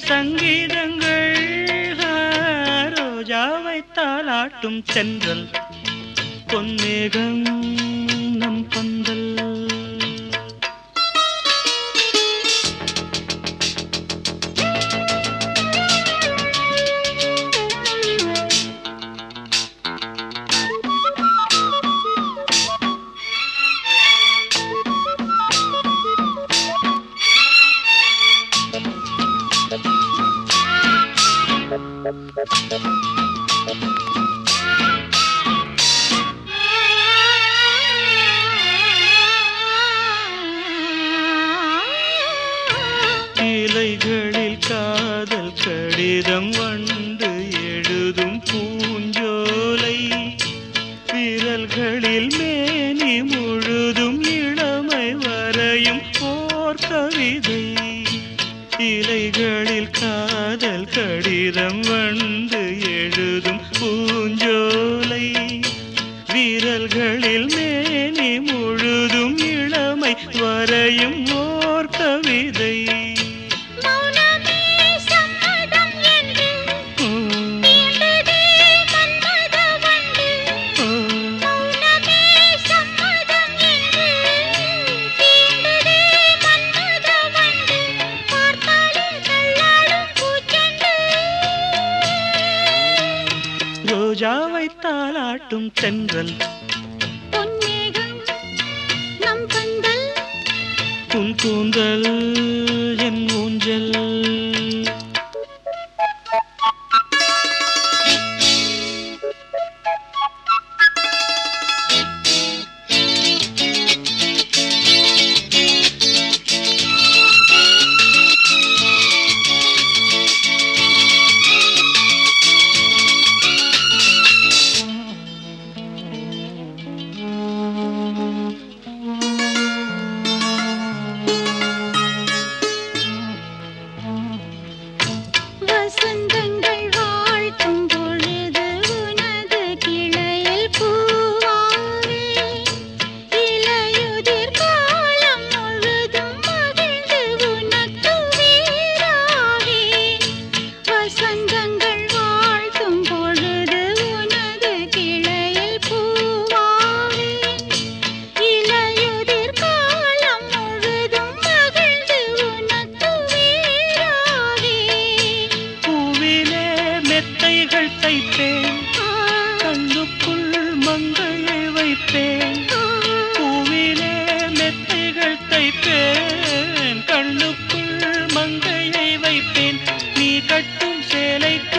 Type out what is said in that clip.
சங்கீதங்கள் ஆ, ரோஜாவை தாளாட்டும் தென்றல் பொன்னேகம் நம் பந்தல் இலைகளில் காதல் கடிதம் வந்து எழுதும் பூஞ்சோலை விரல்களில் மேனி முழுதும் இளமை வரையும் ஓர் கவிதை இலைகளில் காதல் கடிதம் வந்து எழுதும் பூஞ்சோலை விரல்களில் மேனி முழுதும் இளமை வரையும் ஓர் கவிதை மௌனமே சம்மதம் என்று ம், தீண்டதே மன்மத வண்டு ம். மௌனமே சம்மதம் என்று தீண்டதே மன்மத வண்டு பார்த்தாலே தள்ளாடும் பூச்செண்டு ரோஜாவை தாளாட்டும் தென்றல் பொன்னேகம் நம் பந்தல் உன் கூந்தல் என் ஊஞ்சல் வசந்தங்கள் வாழ்த்தும் பொழுது உனது கிளையில் பூவாவே இலையுதிர் காலம் முழுதும் மகிழ்ந்து உனக்கு வீராவே வசந்தங்கள் வாழ்த்தும் பொழுது உனது கிளையில் பூவாவே இலையுதிர் காலம் முழுதும் மகிழ்ந்து உனக்கு வீராவே பூவிலே மெத்தைகள் தைப்பேன் கண்ணுக்குள் மங்கையை வைப்பேன் பூவிலே மெத்தைகள் தைப்பேன் கண்ணுக்குள் மங்கையை வைப்பேன் நீ கட்டும் சேலை